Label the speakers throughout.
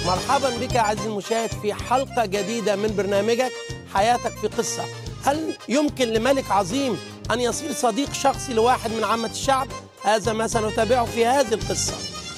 Speaker 1: مرحبا بك عزيزي المشاهد في حلقة جديدة من برنامجك حياتك في قصة هل يمكن لملك عظيم أن يصير صديق شخصي لواحد من عامة الشعب؟ هذا ما سنتابعه في هذه القصة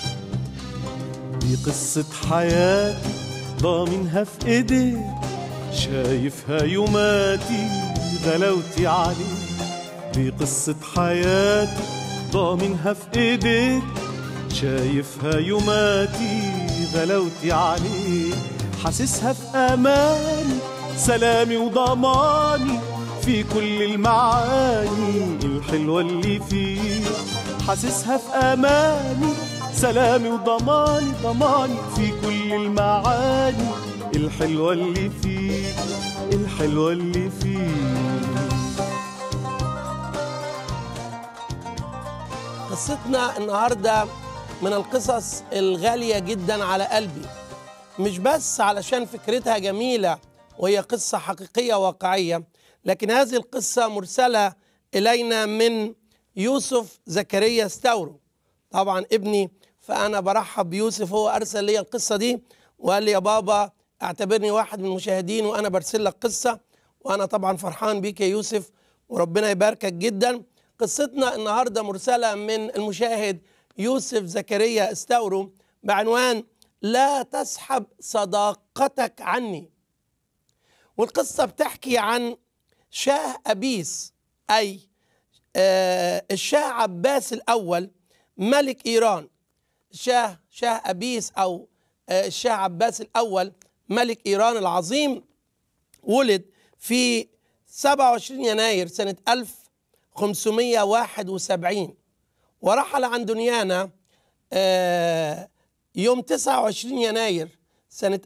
Speaker 2: دي قصة حياتي ضامنها في ايديك شايفها يوماتي غلاوتي عليك دي قصة حياتي ضامنها في ايديك شايفها يوماتي غلاوتي عليك حاسسها في اماني سلامي وضماني في كل المعاني الحلوة اللي فيه حاسسها في اماني سلامي وضماني ضماني في كل المعاني الحلوة اللي فيه الحلوة اللي فيه
Speaker 1: قصتنا النهاردة من القصص الغالية جدا على قلبي مش بس علشان فكرتها جميلة وهي قصة حقيقية واقعية لكن هذه القصة مرسلة إلينا من يوسف زكريا ستاورو طبعا ابني فأنا برحب بيوسف هو أرسل لي القصة دي وقال لي يا بابا اعتبرني واحد من المشاهدين وأنا برسل لك قصة وأنا طبعا فرحان بيك يا يوسف وربنا يباركك جدا قصتنا النهاردة مرسلة من المشاهد يوسف زكريا استورو بعنوان لا تسحب صداقتك عني والقصة بتحكي عن شاه أبيس أي آه الشاه عباس الأول ملك إيران شاه شاه أبيس أو آه الشاه عباس الأول ملك إيران العظيم ولد في 27 يناير سنة 1571 ورحل عن دنيانا آه يوم 29 يناير سنة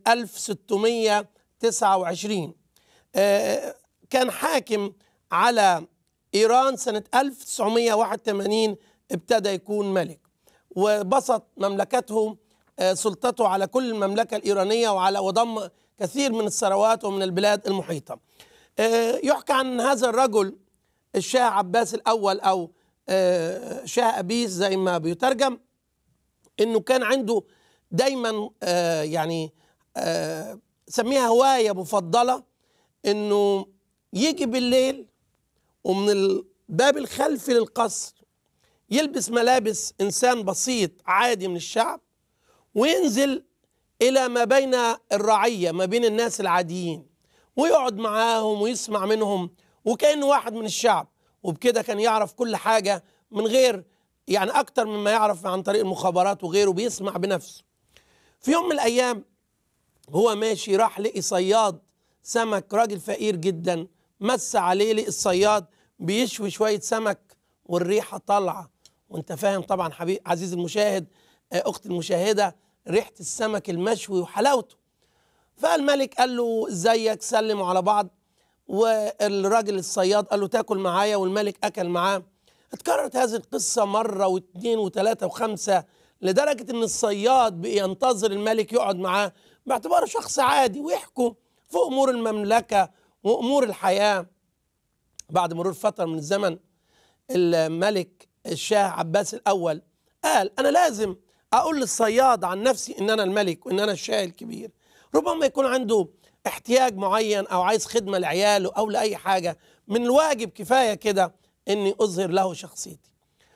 Speaker 1: 1629 آه كان حاكم على إيران سنة 1981 ابتدى يكون ملك وبسط مملكته آه سلطته على كل المملكة الإيرانية وعلى وضم كثير من الثروات ومن البلاد المحيطة يحكى عن هذا الرجل الشاه عباس الأول أو شاه أبيس زي ما بيترجم انه كان عنده دايما آه يعني آه سميها هوايه مفضله انه يجي بالليل ومن الباب الخلفي للقصر يلبس ملابس انسان بسيط عادي من الشعب وينزل الى ما بين الرعيه ما بين الناس العاديين ويقعد معاهم ويسمع منهم وكانه واحد من الشعب وبكده كان يعرف كل حاجه من غير يعني أكتر مما يعرف عن طريق المخابرات وغيره بيسمع بنفسه في يوم من الأيام هو ماشي راح لقي صياد سمك راجل فقير جدا مس عليه لقي الصياد بيشوي شوية سمك والريحة طالعة وانت فاهم طبعا حبيب عزيز المشاهد أخت المشاهدة ريحة السمك المشوي وحلاوته فالملك قال له ازيك سلموا على بعض والراجل الصياد قال له تاكل معايا والملك أكل معاه اتكررت هذه القصة مرة واثنين وثلاثة وخمسة لدرجة ان الصياد بينتظر الملك يقعد معاه باعتباره شخص عادي ويحكوا في امور المملكة وامور الحياة بعد مرور فترة من الزمن الملك الشاه عباس الاول قال انا لازم اقول للصياد عن نفسي ان انا الملك وان انا الشاه الكبير ربما يكون عنده احتياج معين او عايز خدمة لعياله او لاي حاجة من الواجب كفاية كده اني اظهر له شخصيتي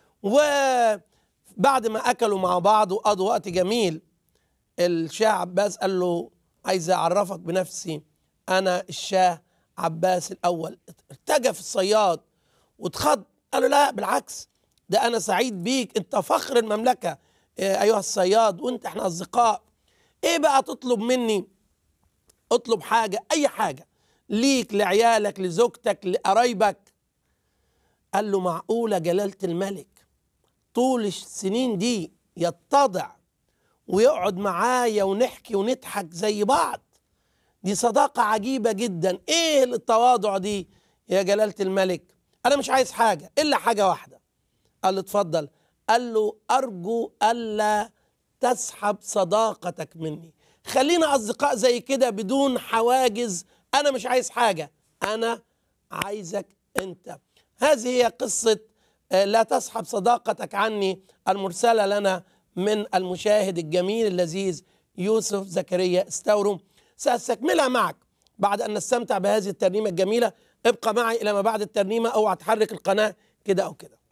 Speaker 1: وبعد ما اكلوا مع بعض وقضوا وقت جميل الشاه عباس قال له عايز اعرفك بنفسي انا الشاه عباس الاول ارتجف الصياد واتخض قال له لا بالعكس ده انا سعيد بيك انت فخر المملكه ايها الصياد وانت احنا اصدقاء ايه بقى تطلب مني اطلب حاجه اي حاجه ليك لعيالك لزوجتك لقرايبك قال له معقولة جلالة الملك طول السنين دي يتضع ويقعد معايا ونحكي ونضحك زي بعض دي صداقة عجيبة جدا ايه التواضع دي يا جلالة الملك انا مش عايز حاجة الا حاجة واحدة قال له اتفضل قال له ارجو الا تسحب صداقتك مني خلينا اصدقاء زي كده بدون حواجز انا مش عايز حاجة انا عايزك انت هذه هي قصة لا تسحب صداقتك عني المرسلة لنا من المشاهد الجميل اللذيذ يوسف زكريا استورو سأستكملها معك بعد أن نستمتع بهذه الترنيمة الجميلة ابقى معي إلى ما بعد الترنيمة أو تحرك القناة كده أو كده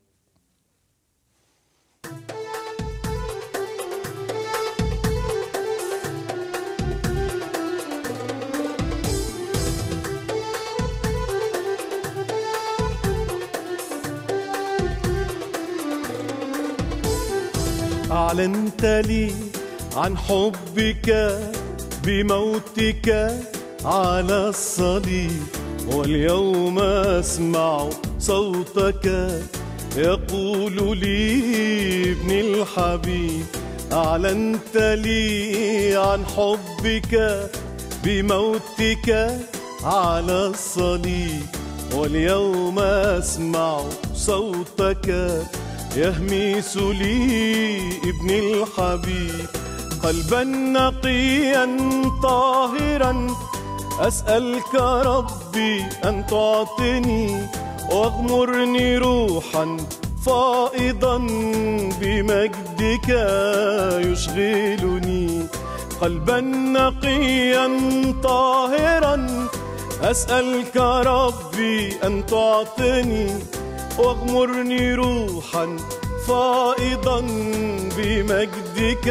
Speaker 2: أعلنت لي عن حبك بموتك على الصليب واليوم أسمع صوتك يقول لي ابن الحبيب أعلنت لي عن حبك بموتك على الصليب واليوم أسمع صوتك يهمس لي ابن الحبيب قلبا نقيا طاهرا أسألك ربي أن تعطني واغمرني روحا فائضا بمجدك يشغلني قلبا نقيا طاهرا أسألك ربي أن تعطني واغمرني روحا فائضا بمجدك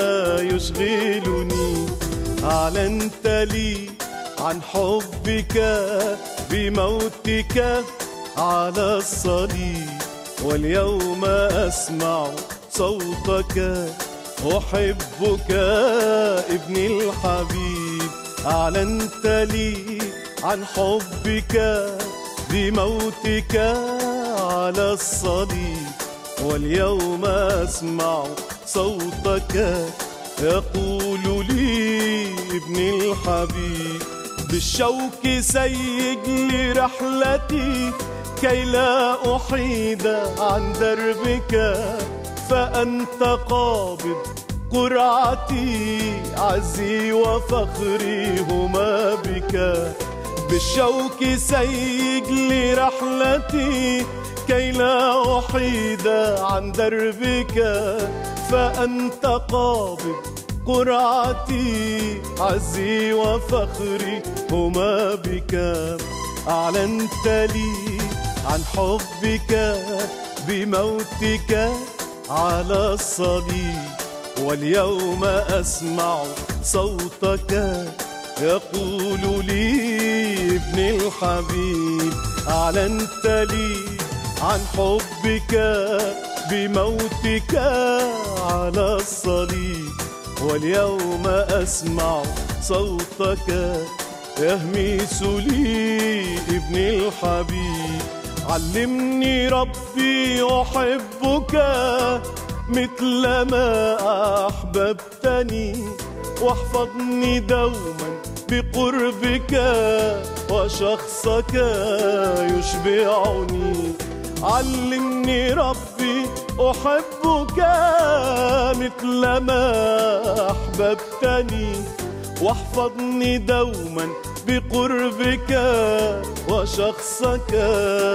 Speaker 2: يشغلني أعلنت لي عن حبك بموتك على الصليب واليوم أسمع صوتك أحبك ابن الحبيب أعلنت لي عن حبك بموتك على الصليب واليوم أسمع صوتك يقول لي ابن الحبيب بالشوك سيج لي رحلتي كي لا أحيد عن دربك فأنت قابض قرعتي عزي وفخري هما بك بالشوك سيج لي رحلتي كي لا أحيد عن دربك فأنت قابض قرعتي عزي وفخري هما بك أعلنت لي عن حبك بموتك على الصليب واليوم أسمع صوتك يقول لي ابن الحبيب أعلنت لي عن حبك بموتك على الصليب واليوم أسمع صوتك يهمس لي ابن الحبيب علمني ربي أحبك مثل ما أحببتني واحفظني دوما بقربك وشخصك يشبعني علمني ربي أحبك مثل ما أحببتني واحفظني دوما بقربك وشخصك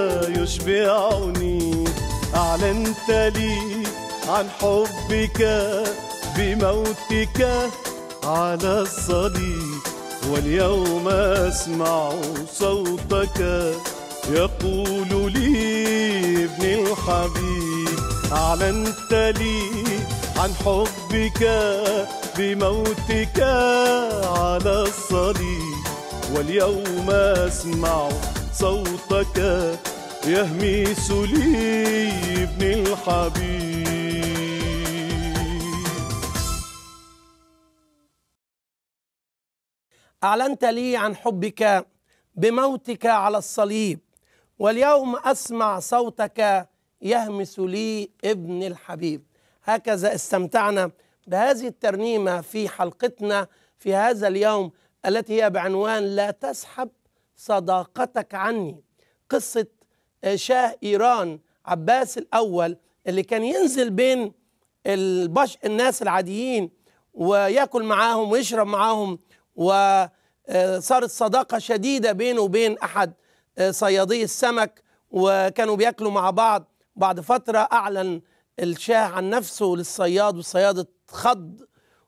Speaker 2: يشبعني أعلنت لي عن حبك بموتك على الصليب واليوم أسمع صوتك يقول لي ابن الحبيب أعلنت لي عن حبك بموتك على الصليب واليوم أسمع صوتك يهمس لي ابن الحبيب
Speaker 1: أعلنت لي عن حبك بموتك على الصليب واليوم أسمع صوتك يهمس لي ابن الحبيب هكذا استمتعنا بهذه الترنيمة في حلقتنا في هذا اليوم التي هي بعنوان لا تسحب صداقتك عني قصة شاه إيران عباس الأول اللي كان ينزل بين البش الناس العاديين ويأكل معاهم ويشرب معاهم وصارت صداقة شديدة بينه وبين أحد صيادي السمك وكانوا بياكلوا مع بعض بعد فترة أعلن الشاه عن نفسه للصياد والصياد اتخض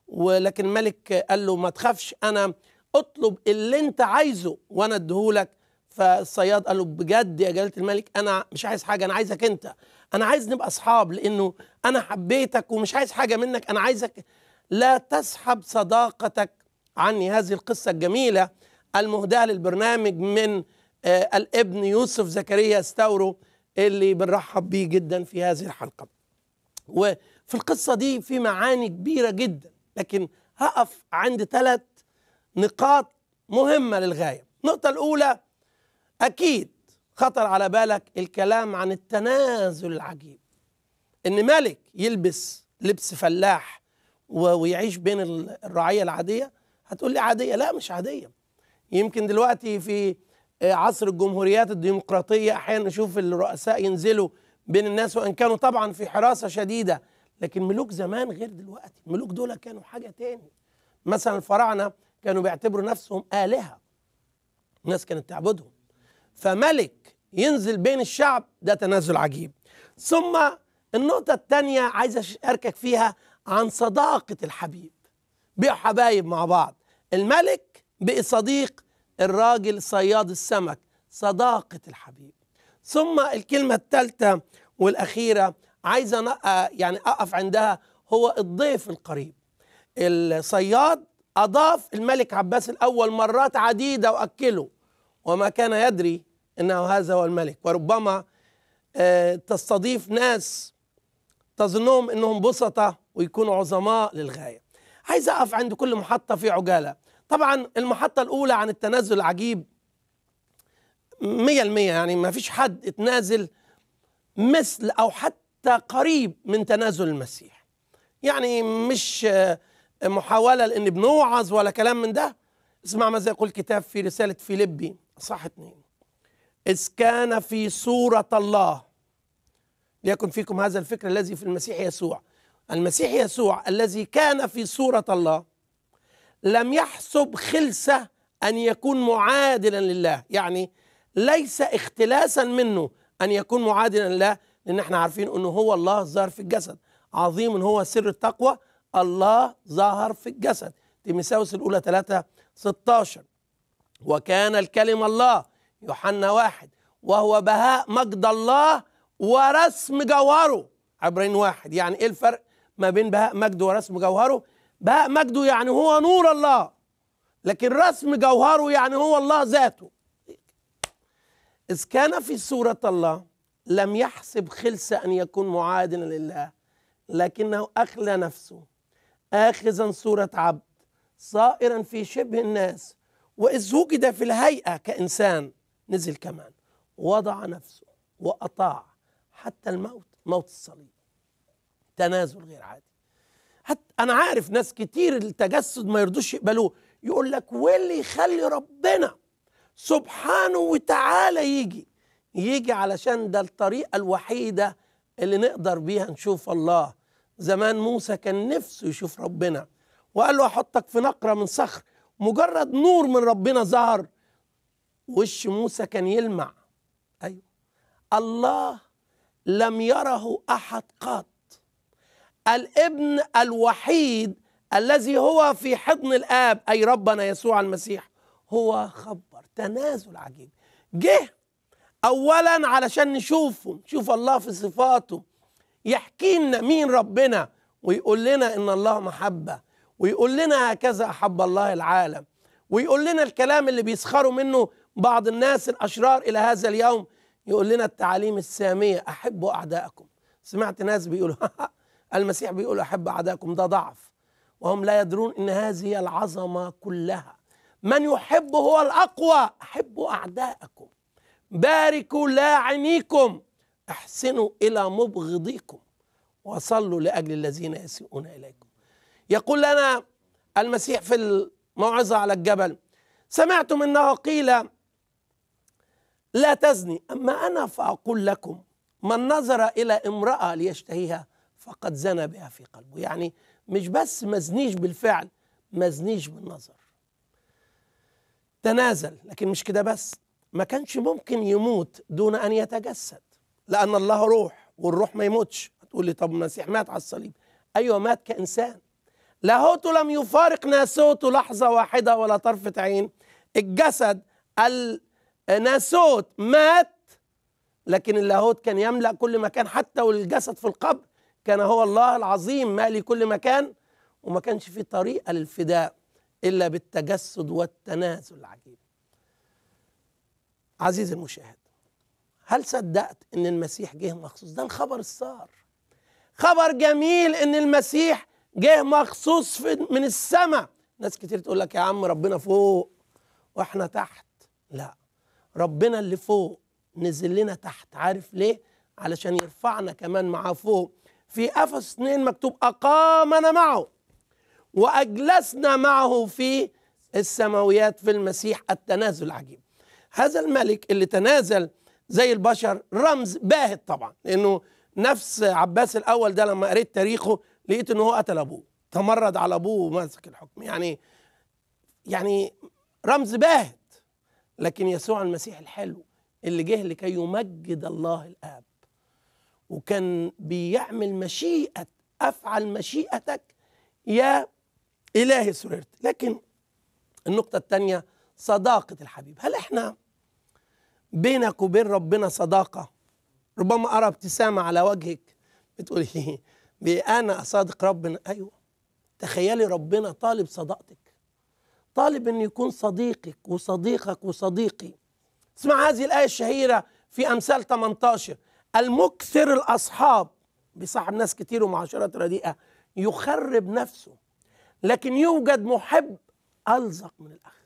Speaker 1: ولكن الملك قال له ما تخافش انا اطلب اللي انت عايزه وانا اديهولك فالصياد قال له بجد يا جلاله الملك انا مش عايز حاجه انا عايزك انت انا عايز نبقى اصحاب لانه انا حبيتك ومش عايز حاجه منك انا عايزك لا تسحب صداقتك عني هذه القصه الجميله المهداه للبرنامج من آه الابن يوسف زكريا استورو اللي بنرحب بيه جدا في هذه الحلقه وفي القصه دي في معاني كبيره جدا لكن هقف عند ثلاث نقاط مهمه للغايه النقطه الاولى اكيد خطر على بالك الكلام عن التنازل العجيب ان ملك يلبس لبس فلاح ويعيش بين الرعيه العاديه هتقول لي عاديه لا مش عاديه يمكن دلوقتي في عصر الجمهوريات الديمقراطيه احيانا نشوف الرؤساء ينزلوا بين الناس وان كانوا طبعا في حراسه شديده لكن ملوك زمان غير دلوقتي الملوك دول كانوا حاجه تاني مثلا الفراعنه كانوا بيعتبروا نفسهم الهه الناس كانت تعبدهم فملك ينزل بين الشعب ده تنازل عجيب ثم النقطة الثانية عايز أشاركك فيها عن صداقة الحبيب بقوا حبايب مع بعض الملك بقي صديق الراجل صياد السمك صداقة الحبيب ثم الكلمة الثالثة والأخيرة عايز يعني أقف عندها هو الضيف القريب الصياد أضاف الملك عباس الأول مرات عديدة وأكله وما كان يدري انه هذا هو الملك وربما آه تستضيف ناس تظنهم انهم بسطة ويكونوا عظماء للغاية عايز اقف عند كل محطة في عجالة طبعا المحطة الاولى عن التنازل العجيب مية المية يعني ما فيش حد اتنازل مثل او حتى قريب من تنازل المسيح يعني مش آه محاولة لان بنوعظ ولا كلام من ده اسمع ماذا يقول الكتاب في رسالة فيليبي صح اتنين إذ كان في صورة الله ليكن فيكم هذا الفكر الذي في المسيح يسوع المسيح يسوع الذي كان في صورة الله لم يحسب خلسة أن يكون معادلا لله يعني ليس اختلاسا منه أن يكون معادلا لله لأن احنا عارفين أنه هو الله ظهر في الجسد عظيم هو سر التقوى الله ظهر في الجسد تيمساوس الأولى 3 16 وكان الكلمة الله يوحنا واحد وهو بهاء مجد الله ورسم جوهره عبرين واحد يعني ايه الفرق ما بين بهاء مجده ورسم جوهره بهاء مجده يعني هو نور الله لكن رسم جوهره يعني هو الله ذاته إذ كان في صورة الله لم يحسب خلسة أن يكون معادلا لله لكنه أخلى نفسه آخذا صورة عبد صائرا في شبه الناس وإذ وجد في الهيئة كإنسان نزل كمان وضع نفسه وأطاع حتى الموت موت الصليب تنازل غير عادي حتى أنا عارف ناس كتير التجسد ما يرضوش يقبلوه يقول لك واللي يخلي ربنا سبحانه وتعالى يجي يجي علشان ده الطريقة الوحيدة اللي نقدر بيها نشوف الله زمان موسى كان نفسه يشوف ربنا وقال له احطك في نقرة من صخر مجرد نور من ربنا ظهر وش موسى كان يلمع ايوه الله لم يره احد قط الابن الوحيد الذي هو في حضن الاب اي ربنا يسوع المسيح هو خبر تنازل عجيب جه اولا علشان نشوفه نشوف الله في صفاته يحكي لنا مين ربنا ويقول لنا ان الله محبه ويقول لنا هكذا احب الله العالم ويقول لنا الكلام اللي بيسخروا منه بعض الناس الاشرار الى هذا اليوم يقول لنا التعاليم الساميه احبوا اعدائكم سمعت ناس بيقولوا المسيح بيقول احب اعدائكم ده ضعف وهم لا يدرون ان هذه العظمه كلها من يحب هو الاقوى احبوا اعدائكم باركوا لاعنيكم احسنوا الى مبغضيكم وصلوا لاجل الذين يسيئون اليكم يقول لنا المسيح في الموعظه على الجبل سمعتم انه قيل لا تزني اما انا فاقول لكم من نظر الى امراه ليشتهيها فقد زنى بها في قلبه يعني مش بس ما زنيش بالفعل ما زنيش بالنظر تنازل لكن مش كده بس ما كانش ممكن يموت دون ان يتجسد لان الله روح والروح ما يموتش هتقول لي طب المسيح مات على الصليب ايوه مات كانسان لاهوته لم يفارق ناسوته لحظة واحدة ولا طرفة عين الجسد الناسوت مات لكن اللاهوت كان يملأ كل مكان حتى والجسد في القبر كان هو الله العظيم مالي كل مكان وما كانش في طريقة للفداء إلا بالتجسد والتنازل العجيب عزيزي المشاهد هل صدقت ان المسيح جه مخصوص ده الخبر السار خبر جميل ان المسيح جه مخصوص في من السماء ناس كتير تقول لك يا عم ربنا فوق واحنا تحت لا ربنا اللي فوق نزل لنا تحت عارف ليه علشان يرفعنا كمان معاه فوق في افس 2 مكتوب اقامنا معه واجلسنا معه في السماويات في المسيح التنازل العجيب هذا الملك اللي تنازل زي البشر رمز باهت طبعا لانه نفس عباس الاول ده لما قريت تاريخه لقيت انه هو قتل ابوه تمرد على ابوه وماسك الحكم يعني يعني رمز باهت لكن يسوع المسيح الحلو اللي جه لكي يمجد الله الاب وكان بيعمل مشيئه افعل مشيئتك يا الهي سررت لكن النقطه الثانيه صداقه الحبيب هل احنا بينك وبين ربنا صداقه ربما ارى ابتسامه على وجهك بتقولي لي انا اصادق ربنا ايوه تخيلي ربنا طالب صداقتك طالب ان يكون صديقك وصديقك وصديقي اسمع هذه الايه الشهيره في امثال 18 المكثر الاصحاب بيصاحب ناس كتير ومعاشرات رديئه يخرب نفسه لكن يوجد محب الزق من الاخ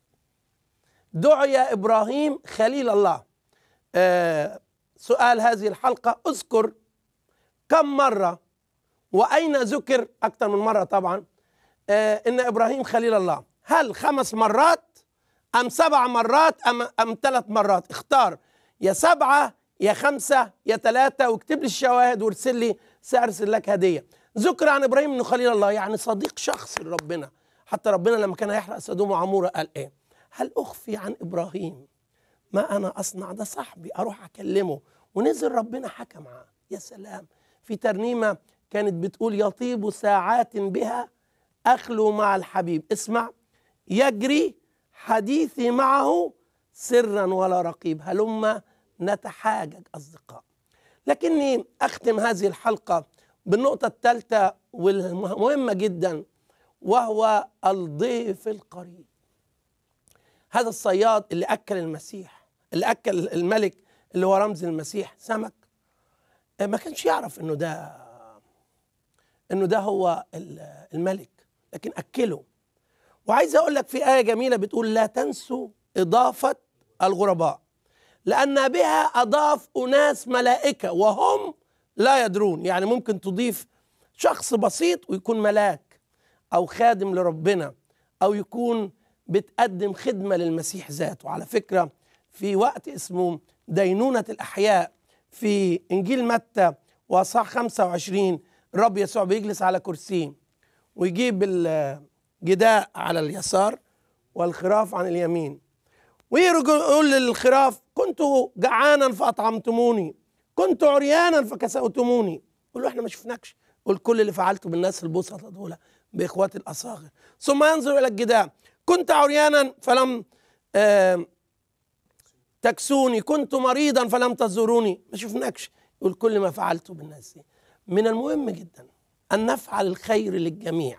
Speaker 1: دعي ابراهيم خليل الله آه سؤال هذه الحلقه اذكر كم مره واين ذكر اكثر من مره طبعا آه ان ابراهيم خليل الله هل خمس مرات ام سبع مرات ام ام ثلاث مرات اختار يا سبعه يا خمسه يا ثلاثه واكتب لي الشواهد وارسل لي سارسل لك هديه ذكر عن ابراهيم انه خليل الله يعني صديق شخصي لربنا حتى ربنا لما كان هيحرق سدوم وعموره قال ايه هل اخفي عن ابراهيم ما انا اصنع ده صاحبي اروح اكلمه ونزل ربنا حكى معاه يا سلام في ترنيمه كانت بتقول يطيب ساعات بها اخلو مع الحبيب اسمع يجري حديثي معه سرا ولا رقيب هلما نتحاجج اصدقاء لكني اختم هذه الحلقه بالنقطه الثالثه والمهمه جدا وهو الضيف القريب هذا الصياد اللي اكل المسيح اللي اكل الملك اللي هو رمز المسيح سمك ما كانش يعرف انه ده انه ده هو الملك لكن اكله وعايز اقول لك في ايه جميله بتقول لا تنسوا اضافه الغرباء لان بها اضاف اناس ملائكه وهم لا يدرون يعني ممكن تضيف شخص بسيط ويكون ملاك او خادم لربنا او يكون بتقدم خدمه للمسيح ذاته على فكره في وقت اسمه دينونه الاحياء في انجيل متى واصحاح 25 الرب يسوع بيجلس على كرسيه ويجيب الجداء على اليسار والخراف عن اليمين ويقول للخراف كنت جعانا فاطعمتموني كنت عريانا فكسوتموني يقول له احنا ما شفناكش قول كل اللي فعلته بالناس البسطة دول باخواتي الاصاغر ثم ينظر الى الجداء كنت عريانا فلم آه تكسوني كنت مريضا فلم تزوروني ما شفناكش يقول كل ما فعلته بالناس دي من المهم جدا ان نفعل الخير للجميع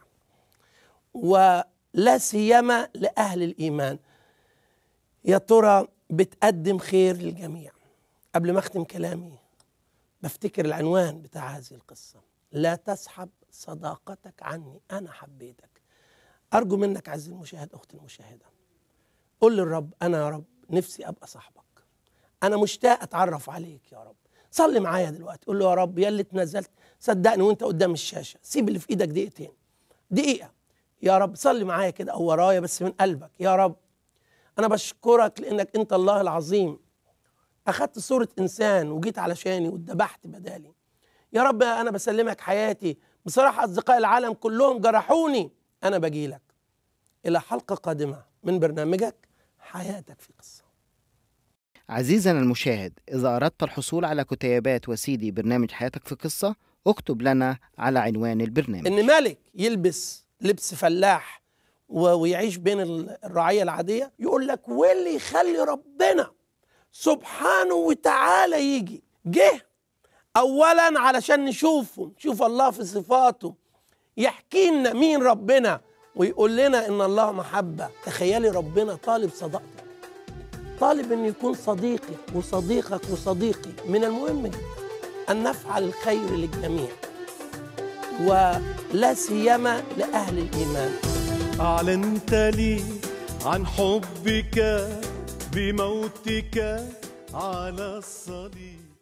Speaker 1: ولا سيما لاهل الايمان يا ترى بتقدم خير للجميع قبل ما اختم كلامي بفتكر العنوان بتاع هذه القصه لا تسحب صداقتك عني انا حبيتك ارجو منك عزيزي المشاهد اختي المشاهده قول للرب انا يا رب نفسي ابقى صاحبك انا مشتاق اتعرف عليك يا رب صلي معايا دلوقتي قول له يا رب يا اللي اتنزلت صدقني وانت قدام الشاشه سيب اللي في ايدك دقيقتين دقيقه يا رب صلي معايا كده او ورايا بس من قلبك يا رب انا بشكرك لانك انت الله العظيم اخدت صوره انسان وجيت علشاني واتذبحت بدالي يا رب انا بسلمك حياتي بصراحه اصدقاء العالم كلهم جرحوني انا بجيلك الى حلقه قادمه من برنامجك حياتك في قصه
Speaker 3: عزيزنا المشاهد إذا أردت الحصول على كتيبات وسيدي برنامج حياتك في قصة اكتب لنا على عنوان البرنامج
Speaker 1: ان ملك يلبس لبس فلاح و- ويعيش بين ال- الرعية العادية يقول لك واللي يخلي ربنا سبحانه وتعالى يجي جه اولا علشان نشوفه نشوف الله في صفاته يحكي لنا مين ربنا ويقول لنا ان الله محبه تخيلي ربنا طالب صداقتك طالب ان يكون صديقي وصديقك وصديقي من المهم جدا ان نفعل الخير للجميع ولا سيما لاهل الايمان
Speaker 2: أعلنت لي عن حبك بموتك على الصليب